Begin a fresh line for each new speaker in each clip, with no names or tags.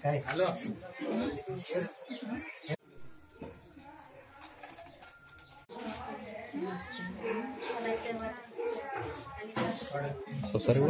ಸೊಸರಿಗಳು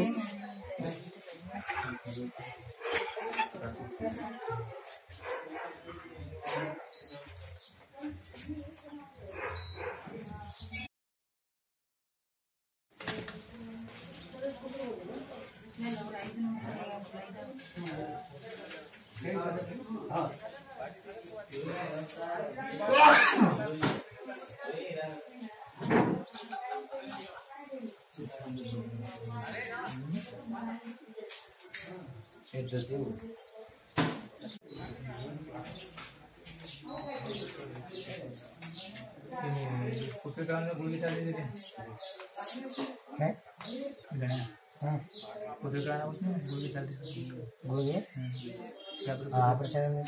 कुत्रेकाळाला गुळगी चालली
काय
गण्या
हां
कुत्रेकाळाला गुळगी चालली
गुळगे ಆಪರೇಷನ್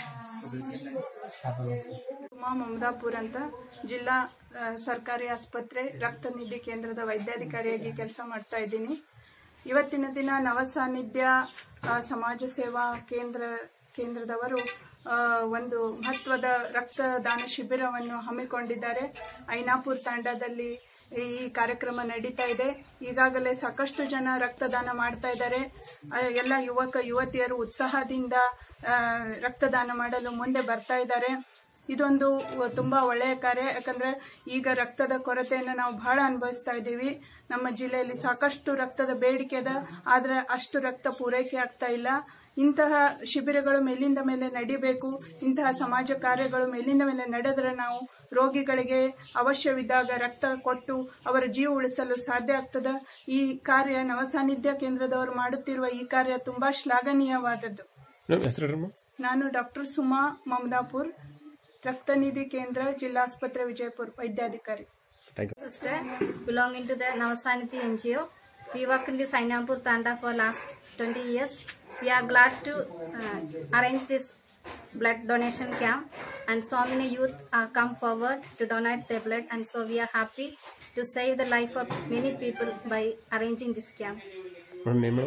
ಆಪರೇಷನ್
ಉಮಾ ಮಮದಾಪುರ್ ಅಂತ ಜಿಲ್ಲಾ ಆ, ಸರ್ಕಾರಿ ಆಸ್ಪತ್ರೆ ರಕ್ತ ನಿಧಿ ಕೇಂದ್ರದ ವೈದ್ಯಾಧಿಕಾರಿಯಾಗಿ ಕೆಲಸ ಮಾಡ್ತಾ ಇದ್ದೀನಿ ಇವತ್ತಿನ ದಿನ ನವ ಸಾನ್ನಿಧ್ಯ ಆ, ಸಮಾಜ ಸೇವಾ ಕೇಂದ್ರ ಕೇಂದ್ರದವರು ಆ, ಒಂದು ಮಹತ್ವದ ರಕ್ತದಾನ ಶಿಬಿರವನ್ನು ಹಮ್ಮಿಕೊಂಡಿದ್ದಾರೆ ಐನಾಪುರ್ ತಾಂಡದಲ್ಲಿ ಈ ಕಾರ್ಯಕ್ರಮ ನಡೀತಾ ಇದೆ ಈಗಾಗಲೇ ಸಾಕಷ್ಟು ಜನ ರಕ್ತದಾನ ಮಾಡ್ತಾ ಇದ್ದಾರೆ ಆ, ಎಲ್ಲ ಯುವಕ ಯುವತಿಯರು ಉತ್ಸಾಹದಿಂದ ಆ, ರಕ್ತದಾನ ಮಾಡಲು ಮುಂದೆ ಬರ್ತಾ ಇದ್ದಾರೆ ಇದೊಂದು ತುಂಬಾ ಒಳ್ಳೆಯ ಕಾರ್ಯ ಯಾಕಂದ್ರೆ ಈಗ ರಕ್ತದ ಕೊರತೆಯನ್ನು ನಾವು ಬಹಳ ಅನುಭವಿಸ್ತಾ ಇದ್ದೀವಿ ನಮ್ಮ ಜಿಲ್ಲೆಯಲ್ಲಿ ಸಾಕಷ್ಟು ರಕ್ತದ ಬೇಡಿಕೆ ಅದ ಆದ್ರೆ ಅಷ್ಟು ರಕ್ತ ಪೂರೈಕೆ ಆಗ್ತಾ ಇಲ್ಲ ಇಂತಹ ಶಿಬಿರಗಳು ಮೇಲಿಂದ ಮೇಲೆ ನಡಿಬೇಕು ಇಂತಹ ಸಮಾಜ ಕಾರ್ಯಗಳು ಮೇಲಿಂದ ಮೇಲೆ ನಡೆದರೆ ನಾವು ರೋಗಿಗಳಿಗೆ ಅವಶ್ಯವಿದ್ದಾಗ ರಕ್ತ ಕೊಟ್ಟು ಅವರ ಜೀವ ಉಳಿಸಲು ಸಾಧ್ಯ ಆಗ್ತದ ಈ ಕಾರ್ಯ ನವಸಾನ್ನಿಧ್ಯ ಕೇಂದ್ರದವರು ಮಾಡುತ್ತಿರುವ ಈ ಕಾರ್ಯ ತುಂಬಾ ಶ್ಲಾಘನೀಯವಾದದ್ದು
ನಿಮ್ಮ ಹೆಸರು ಹೇಳ್ರಮ್ಮ
ನಾನು ಡಾಕ್ಟರ್ ಸುಮಾ ಮಮದಾಪುರ್ ರಕ್ತನಿಧಿ ಕೇಂದ್ರ ಜಿಲ್ಲಾಸ್ಪತ್ರೆ ವಿಜಯಪುರ ವೈದ್ಯಾಧಿಕಾರಿ
thank you
sister belonging to the Navasaniti NGO. We work in the Sainampur Tanda for last 20 years. We are glad to uh, arrange this blood donation camp and so many youth uh, come forward to donate their blood and so we are happy to save the life of many people by arranging this camp.
Madam name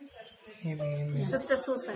Sister Susan.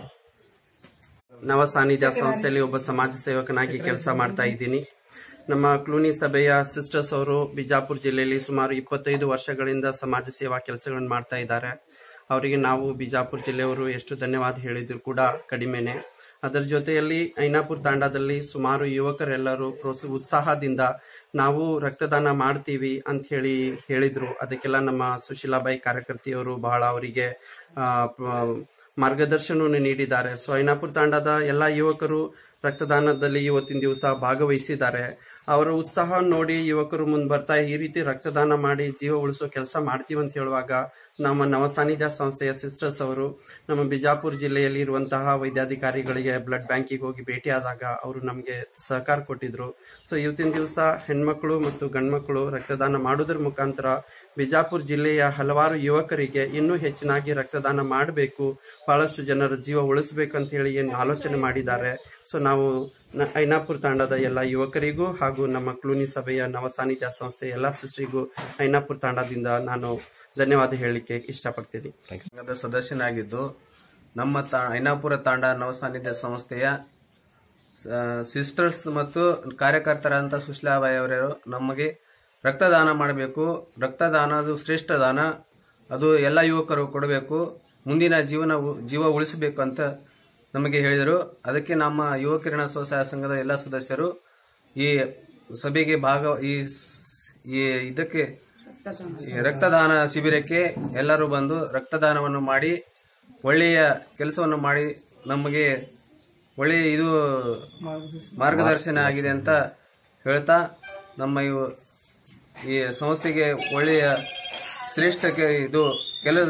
ನವ ಸಾನ್ನಿಧ್ಯ ಸಂಸ್ಥೆಯಲ್ಲಿ ಒಬ್ಬ ಸಮಾಜ ಸೇವಕನಾಗಿ ಕೆಲಸ ಮಾಡ್ತಾ ಇದ್ದೀನಿ ನಮ್ಮ Cluny ಸಭೆಯ ಸಿಸ್ಟರ್ಸ್ ಅವರು ಬಿಜಾಪುರ ಜಿಲ್ಲೆಯಲ್ಲಿ ಸುಮಾರು ಇಪ್ಪತ್ತೈದು ವರ್ಷಗಳಿಂದ ಸಮಾಜ ಸೇವಾ ಕೆಲಸಗಳನ್ನು ಮಾಡ್ತಾ ಇದ್ದಾರೆ ಅವರಿಗೆ ನಾವು ಬಿಜಾಪುರ ಜಿಲ್ಲೆಯವರು ಎಷ್ಟು ಧನ್ಯವಾದ ಹೇಳಿದ್ರು ಕೂಡ ಕಡಿಮೆನೆ ಅದರ ಜೊತೆಯಲ್ಲಿ ಐನಾಪುರ ತಾಂಡದಲ್ಲಿ ಸುಮಾರು ಯುವಕರೆಲ್ಲರೂ ಪ್ರೋತ್ಸ ಉತ್ಸಾಹದಿಂದ ನಾವು ರಕ್ತದಾನ ಮಾಡ್ತೀವಿ ಅಂತ ಹೇಳಿ ಹೇಳಿದ್ರು ಅದಕ್ಕೆಲ್ಲ ನಮ್ಮ ಸುಶೀಲಾಬಾಯಿ ಕಾರ್ಯಕರ್ತೆಯವರು ಬಹಳ ಅವರಿಗೆ ಆ, ಪ- ಮಾರ್ಗದರ್ಶನವನ್ನು ನೀಡಿದ್ದಾರೆ ಸೊ ಐನಾಪುರ ತಾಂಡದ ಎಲ್ಲ ಯುವಕರು ರಕ್ತದಾನದಲ್ಲಿ ಇವತ್ತಿನ ದಿವಸ ಭಾಗವಹಿಸಿದ್ದಾರೆ ಅವರ ಉತ್ಸಾಹ ನೋಡಿ ಯುವಕರು ಮುಂದೆ ಬರ್ತಾ ಈ ರೀತಿ ರಕ್ತದಾನ ಮಾಡಿ ಜೀವ ಉಳಿಸೋ ಕೆಲಸ ಮಾಡ್ತೀವಿ ಅಂತ ಹೇಳುವಾಗ ನಮ್ಮ ನವಸಾನ್ನಿಧ್ಯ ಸಂಸ್ಥೆಯ ಸಿಸ್ಟರ್ಸ್ ಅವರು ನಮ್ಮ ಬಿಜಾಪುರ ಜಿಲ್ಲೆಯಲ್ಲಿ ಇರುವಂತಹ ವೈದ್ಯಾಧಿಕಾರಿಗಳಿಗೆ ಬ್ಲಡ್ ಬ್ಯಾಂಕಿಗೆ ಹೋಗಿ ಭೇಟಿಯಾದಾಗ ಅವರು ನಮಗೆ ಸಹಕಾರ ಕೊಟ್ಟಿದ್ರು ಸೊ ಇವತ್ತಿನ ದಿವಸ ಹೆಣ್ಮಕ್ಳು ಮತ್ತು ಗಂಡ್ಮಕ್ಳು ರಕ್ತದಾನ ಮಾಡೋದ್ರ ಮುಖಾಂತರ ಬಿಜಾಪುರ ಜಿಲ್ಲೆಯ ಹಲವಾರು ಯುವಕರಿಗೆ ಇನ್ನೂ ಹೆಚ್ಚಿನಾಗಿ ರಕ್ತದಾನ ಮಾಡಬೇಕು ಬಹಳಷ್ಟು ಜನರ ಜೀವ ಉಳಿಸಬೇಕು ಅಂತ ಹೇಳಿ ಏನು ಆಲೋಚನೆ ಮಾಡಿದ್ದಾರೆ ಸೊ ನಾವು ನ- ಐನಾಪುರ ತಾಂಡದ ಎಲ್ಲ ಯುವಕರಿಗೂ ಹಾಗೂ ನಮ್ಮ ಕ್ಲೂನಿ ಸಭೆಯ ನವ ಸಾನ್ನಿಧ್ಯ ಸಂಸ್ಥೆ ಎಲ್ಲ ಸಿಸ್ಟರಿಗೂ ಐನಾಪುರ ತಾಂಡದಿಂದ ನಾನು ಧನ್ಯವಾದ ಹೇಳಲಿಕ್ಕೆ ಇಷ್ಟಪಡ್ತೀನಿ
ಸಂಘದ ಸದಸ್ಯನಾಗಿದ್ದು ನಮ್ಮ ತಾ- ಐನಾಪುರ ತಾಂಡ ನವಸಾನ್ನಿಧ್ಯ ಸಂಸ್ಥೆಯ ಆ, ಸಿಸ್ಟರ್ಸ್ ಮತ್ತು ಕಾರ್ಯಕರ್ತರಂತ ಸುಶ್ಲಾಬಾಯಿ ಅವರು ನಮಗೆ ರಕ್ತದಾನ ಮಾಡಬೇಕು ರಕ್ತದಾನ ಅದು ಶ್ರೇಷ್ಠ ದಾನ ಅದು ಎಲ್ಲ ಯುವಕರು ಕೊಡಬೇಕು ಮುಂದಿನ ಜೀವನ ಉ- ಜೀವ ಉಳಿಸಬೇಕು ಅಂತ ನಮಗೆ ಹೇಳಿದರು ಅದಕ್ಕೆ ನಮ್ಮ ಯುವ ಕಿರಣ ಸ್ವಸಹಾಯ ಸಂಘದ ಎಲ್ಲ ಸದಸ್ಯರು ಈ ಸಭೆಗೆ ಭಾಗ ಈ ಸ್- ಈ ಇದಕ್ಕೆ ಈ ರಕ್ತದಾನ ಶಿಬಿರಕ್ಕೆ ಎಲ್ಲರೂ ಬಂದು ರಕ್ತದಾನವನ್ನು ಮಾಡಿ ಒಳ್ಳೆಯ ಕೆಲಸವನ್ನು ಮಾಡಿ ನಮಗೆ ಒಳ್ಳೆಯ ಇದು ಮಾರ್ಗದರ್ಶನ ಆಗಿದೆ ಅಂತ ಹೇಳ್ತಾ ನಮ್ಮ ಇವು ಈ ಸಂಸ್ಥೆಗೆ ಒಳ್ಳೆಯ ಶ್ರೇಷ್ಠ ಕೆ- ಇದು ಕೆಲಸ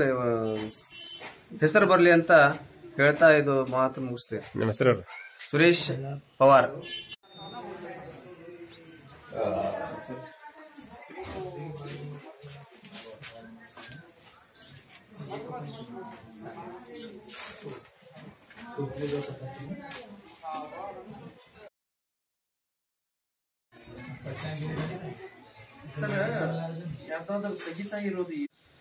ಹೆಸರು ಬರಲಿ ಅಂತ ಹೇಳ್ತಾ ಇದು ಮಾತು ಮುಗಿಸ್ತೇವೆ
ನಿಮ್ಮ ಹೆಸರು ಹೇಳ್ರಿ
ಸುರೇಶ್ ಪವಾರ್
ಸರ್ ಯಾವ್ದಾದ್ರು ತೆಗಿತಾ ಇರೋದು